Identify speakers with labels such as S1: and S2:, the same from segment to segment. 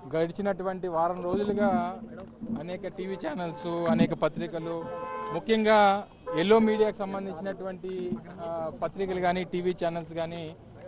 S1: గడిచినటువంటి వారం రోజులుగా అనేక టీవీ ఛానల్స్ అనేక పత్రికలు ముఖ్యంగా ఎల్లో మీడియాకు సంబంధించినటువంటి ఆ, పత్రికలు కానీ టీవీ ఛానల్స్ కానీ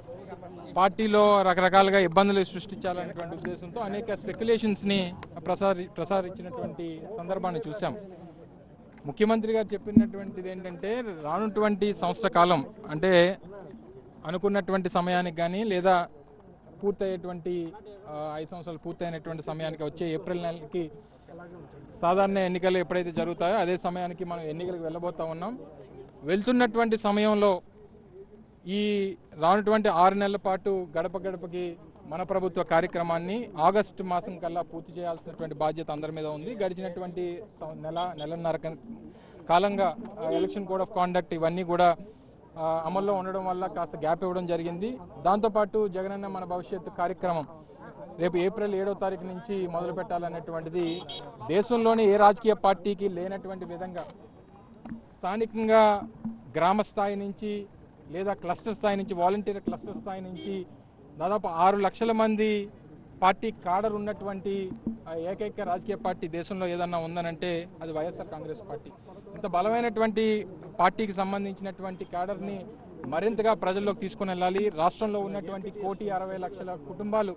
S1: పార్టీలో రకరకాలుగా ఇబ్బందులు సృష్టించాలనేటువంటి ఉద్దేశంతో అనేక స్పెక్యులేషన్స్ని ప్రసారి ప్రసారించినటువంటి సందర్భాన్ని చూసాం ముఖ్యమంత్రి గారు చెప్పినటువంటిది ఏంటంటే రానున్నటువంటి సంవత్సర కాలం అంటే అనుకున్నటువంటి సమయానికి కానీ లేదా పూర్తయ్యేటువంటి ఆ, ఐదు సంవత్సరాలు పూర్తయినటువంటి సమయానికి వచ్చే ఏప్రిల్ నెలకి సాధారణ ఎన్నికలు ఎప్పుడైతే జరుగుతాయో అదే సమయానికి మనం ఎన్నికలకు వెళ్ళబోతా ఉన్నాం వెళ్తున్నటువంటి సమయంలో ఈ రానటువంటి ఆరు నెలల పాటు గడప గడపకి మన ప్రభుత్వ కార్యక్రమాన్ని ఆగస్టు మాసం కల్లా పూర్తి చేయాల్సినటువంటి బాధ్యత అందరి మీద ఉంది గడిచినటువంటి సం- నెల నెలన్నర కన్- కాలంగా ఆ, ఎలక్షన్ కోడ్ ఆఫ్ కాండక్ట్ ఇవన్నీ కూడా ఆ, అమల్లో ఉండడం వల్ల కాస్త గ్యాప్ ఇవ్వడం జరిగింది దాంతోపాటు జగనన్న మన భవిష్యత్తు కార్యక్రమం రేపు ఏప్రిల్ ఏడో తారీఖు నుంచి మొదలు పెట్టాలనేటువంటిది దేశంలోని ఏ రాజకీయ పార్టీకి లేనటువంటి విధంగా స్థానికంగా గ్రామ స్థాయి నుంచి లేదా క్లస్టర్ స్థాయి నుంచి వాలంటీర్ క్లస్టర్ స్థాయి నుంచి దాదాపు ఆరు లక్షల మంది పార్టీ కాడర్ ఉన్నటువంటి ఆ ఏకైక రాజకీయ పార్టీ దేశంలో ఏదన్నా ఉందనంటే అది వైఎస్ఆర్ కాంగ్రెస్ పార్టీ ఇంత బలమైనటువంటి పార్టీకి సంబంధించినటువంటి కాడర్ని మరింతగా ప్రజల్లోకి తీసుకుని వెళ్ళాలి రాష్ట్రంలో ఉన్నటువంటి కోటి అరవై లక్షల కుటుంబాలు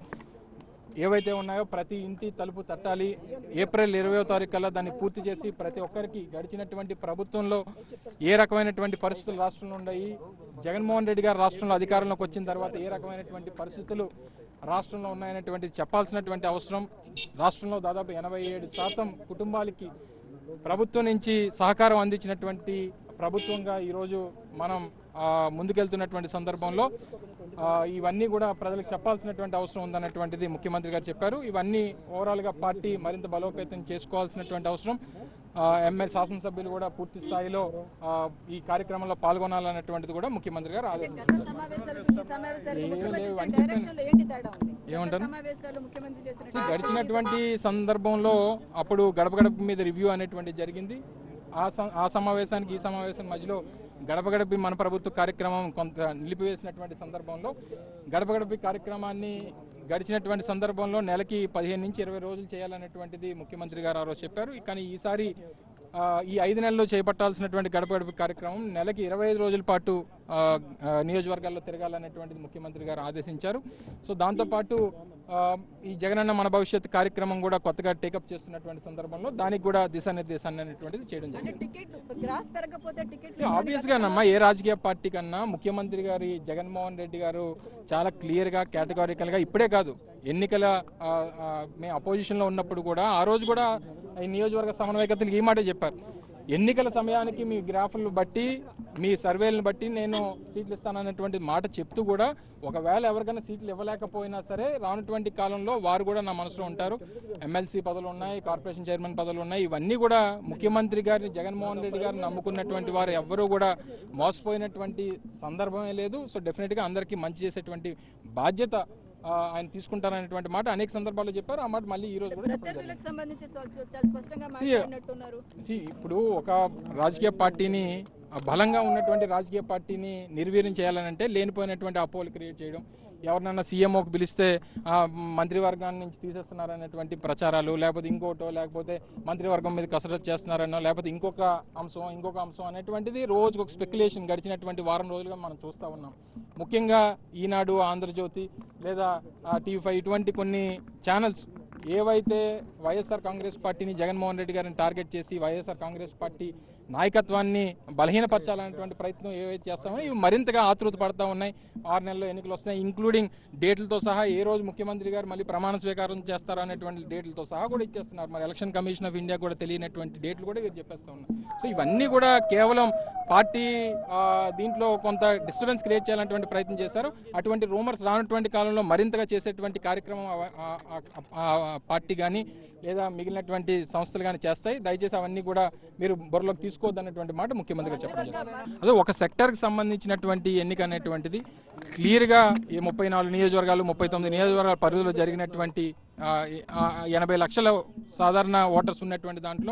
S1: ఏవైతే ఉన్నాయో ప్రతి ఇంటి తలుపు తట్టాలి ఏప్రిల్ ఇరవయో తారీఖు కల్లా దాన్ని పూర్తి చేసి ప్రతి ఒక్కరికి గడిచినటువంటి ప్రభుత్వంలో ఏ రకమైనటువంటి పరిస్థితులు రాష్ట్రంలో ఉన్నాయి జగన్మోహన్ రెడ్డి గారు రాష్ట్రంలో అధికారంలోకి వచ్చిన తర్వాత ఏ రకమైనటువంటి పరిస్థితులు రాష్ట్రంలో ఉన్నాయనేటువంటి చెప్పాల్సినటువంటి అవసరం రాష్ట్రంలో దాదాపు ఎనభై ఏడు శాతం కుటుంబాలకి ప్రభుత్వం నుంచి సహకారం అందించినటువంటి ప్రభుత్వంగా ఈరోజు మనం ఆ, ముందుకెళ్తున్నటువంటి సందర్భంలో ఆ, ఇవన్నీ కూడా ప్రజలకు చెప్పాల్సినటువంటి అవసరం ఉందన్నటువంటిది ముఖ్యమంత్రి గారు చెప్పారు ఇవన్నీ ఓవరాల్గా పార్టీ మరింత బలోపేతం చేసుకోవాల్సినటువంటి అవసరం ఎమ్మెల్యే శాసనసభ్యులు కూడా పూర్తి స్థాయిలో ఆ, ఈ కార్యక్రమంలో పాల్గొనాలన్నటువంటిది కూడా ముఖ్యమంత్రి గారు ఆదేశించారు
S2: గత సమావేశాలకు ఈ సమావేశాలకు
S1: ఏం
S2: ముఖ్యమంత్రి
S1: లేవు,
S2: చేసిన
S1: అని
S2: డైరెక్షన్లో ఏంటి తేడా ఉంది గత
S1: ఏమంటారు?
S2: సమావేశాలు ముఖ్యమంత్రి చేసిన
S1: See, గడిచినటువంటి సందర్భంలో అప్పుడు గడప గడప మీద రివ్యూ అనేటువంటిది జరిగింది ఆ సం- ఆ సమావేశానికి ఈ సమావేశం మధ్యలో గడప గడప మన ప్రభుత్వ కార్యక్రమం కొంత నిలిపివేసినటువంటి సందర్భంలో గడప గడప కార్యక్రమాన్ని గడిచినటువంటి సందర్భంలో నెలకి పదిహేను నుంచి ఇరవై రోజులు చేయాలనేటువంటిది ముఖ్యమంత్రి గారు ఆ రోజు చెప్పారు కానీ ఈసారి ఆ, ఈ ఐదు నెలల్లో చేపట్టాల్సినటువంటి గడప గడప కార్యక్రమం నెలకి ఇరవై ఐదు రోజుల పాటు ఆ, ఆ, నియోజకవర్గాల్లో తిరగాలనేటువంటిది ముఖ్యమంత్రి గారు ఆదేశించారు సో దాంతోపాటు ఆ, ఈ జగనన్న మన భవిష్యత్ కార్యక్రమం కూడా కొత్తగా టేకప్ చేస్తున్నటువంటి సందర్భంలో దానికి కూడా దిశానిర్దేశాన్ని అనేటువంటిది చేయడం
S2: అంటే
S1: జరిగింది
S2: టికెట్ గ్రాఫ్ పెరగకపోతే టికెట్
S1: ఆబ్వియస్ గా నమ్మా ఏ రాజకీయ పార్టీ కన్నా ముఖ్యమంత్రి గారి జగన్మోహన్ రెడ్డి గారు చాలా క్లియర్ గా కేటగారికల్ గా ఇప్పుడే కాదు ఎన్నికల ఆ, ఆ, మేము అపోజిషన్ లో ఉన్నప్పుడు కూడా ఆ రోజు కూడా ఈ నియోజకవర్గ సమన్వయకర్తలకు ఈ మాట చెప్పారు ఎన్నికల సమయానికి మీ గ్రాఫ్లను బట్టి మీ సర్వేలను బట్టి నేను సీట్లు ఇస్తానన్నటువంటి మాట చెప్తూ కూడా ఒకవేళ ఎవరికైనా సీట్లు ఇవ్వలేకపోయినా సరే రానటువంటి కాలంలో వారు కూడా నా మనసులో ఉంటారు ఎమ్మెల్సీ పదవులు ఉన్నాయి కార్పొరేషన్ చైర్మన్ పదవులు ఉన్నాయి ఇవన్నీ కూడా ముఖ్యమంత్రి గారిని జగన్మోహన్ రెడ్డి గారిని నమ్ముకున్నటువంటి వారు ఎవ్వరూ కూడా మోసపోయినటువంటి సందర్భమే లేదు సో డెఫినెట్గా అందరికీ మంచి చేసేటువంటి బాధ్యత ఆ, ఆయన తీసుకుంటారనేటువంటి మాట అనేక సందర్భాల్లో చెప్పారు ఆ మాట మళ్ళీ ఈ రోజు కూడా చెప్పడం జరిగింది.
S2: ప్రత్యర్థులకు సంబంధించి స్వ- చాలా స్పష్టంగా మాట్లాడినట్టున్నారు
S1: See, ఇప్పుడు ఒక రాజకీయ పార్టీని ఆ బలంగా ఉన్నటువంటి రాజకీయ పార్టీని నిర్వీర్యం చేయాలనంటే లేనిపోయినటువంటి అపోహలు క్రియేట్ చేయడం ఎవరినన్నా సీఎంఓకి పిలిస్తే ఆ, మంత్రివర్గాన్ని నుంచి తీసేస్తున్నారనేటువంటి ప్రచారాలు లేకపోతే ఇంకోటో లేకపోతే మంత్రివర్గం మీద కసరత్తు చేస్తున్నారనో లేకపోతే ఇంకొక అంశం ఇంకొక అంశం అనేటువంటిది రోజుకు ఒక స్పెక్యులేషన్ గడిచినటువంటి వారం రోజులుగా మనం చూస్తూ ఉన్నాం ముఖ్యంగా ఈనాడు ఆంధ్రజ్యోతి లేదా టీవీ ఫైవ్ ఇటువంటి కొన్ని ఛానల్స్ ఏవైతే వైఎస్ఆర్ కాంగ్రెస్ పార్టీని జగన్మోహన్ రెడ్డి గారిని టార్గెట్ చేసి వైఎస్ఆర్ కాంగ్రెస్ పార్టీ నాయకత్వాన్ని బలహీనపరచాలనేటువంటి ప్రయత్నం ఏవైతే చేస్తామో ఇవి మరింతగా ఆతృత పడతా ఉన్నాయి ఆరు నెలల్లో ఎన్నికలు వస్తున్నాయి ఇంక్లూడింగ్ డేట్లతో సహా ఏ రోజు ముఖ్యమంత్రి గారు మళ్ళీ ప్రమాణ స్వీకారం చేస్తారో అనేటువంటి డేట్లతో సహా కూడా ఇచ్చేస్తున్నారు మరి ఎలక్షన్ కమిషన్ ఆఫ్ ఇండియా కూడా తెలియనటువంటి డేట్లు కూడా వీరు చెప్పేస్తా ఉన్నారు సో ఇవన్నీ కూడా కేవలం పార్టీ ఆ, దీంట్లో కొంత డిస్టర్బెన్స్ క్రియేట్ చేయాలనేటువంటి ప్రయత్నం చేశారు అటువంటి రూమర్స్ రానటువంటి కాలంలో మరింతగా చేసేటువంటి కార్యక్రమం ఆ- ఆ- ఆ- ఆ పార్టీ కానీ లేదా మిగిలినటువంటి సంస్థలు కానీ చేస్తాయి దయచేసి అవన్నీ కూడా మీరు బుర్రలోకి తీసుకోవద్దు అన్నటువంటి మాట ముఖ్యమంత్రి గారు చెప్పడం జరిగింది అదే ఒక సెక్టర్కి సంబంధించినటువంటి ఎన్నిక అనేటువంటిది క్లియర్గా ఈ ముప్పై నాలుగు నియోజకవర్గాలు ముప్పై తొమ్మిది నియోజకవర్గాల పరిధిలో జరిగినటువంటి ఆ, ఆ, ఎనభై లక్షల సాధారణ ఓటర్స్ ఉన్నటువంటి దాంట్లో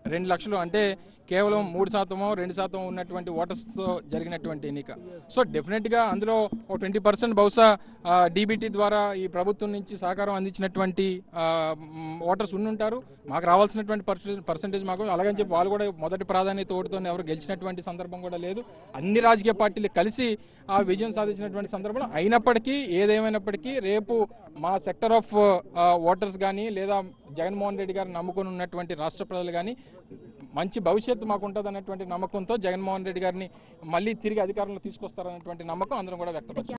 S1: రెండు లక్షలు అంటే కేవలం మూడు శాతమో రెండు శాతం ఉన్నటువంటి ఓటర్స్తో జరిగినటువంటి ఎన్నిక సో డెఫినెట్గా అందులో ఒక ట్వంటీ పర్సెంట్ బహుశా డీబీటీ ద్వారా ఈ ప్రభుత్వం నుంచి సహకారం అందించినటువంటి ఓటర్స్ ఉండుంటారు మాకు రావాల్సినటువంటి పర్సెంటేజ్ మాకు అలాగని చెప్పి వాళ్ళు కూడా మొదటి ప్రాధాన్యత ఓటుతో ఎవరు గెలిచినటువంటి సందర్భం కూడా లేదు అన్ని రాజకీయ పార్టీలు కలిసి ఆ విజయం సాధించినటువంటి సందర్భంలో అయినప్పటికీ ఏదేమైనప్పటికీ రేపు మా సెక్టర్ ఆఫ్ ఓటర్స్ కానీ లేదా జగన్మోహన్ రెడ్డి గారిని నమ్ముకొని ఉన్నటువంటి రాష్ట్ర ప్రజలు కానీ మంచి భవిష్యత్తు మాకు ఉంటుంది అన్నటువంటి నమ్మకంతో జగన్మోహన్ రెడ్డి గారిని మళ్ళీ తిరిగి అధికారంలో తీసుకొస్తారన్నటువంటి నమ్మకం అందరం కూడా వ్యక్తపరుచుకుంటాం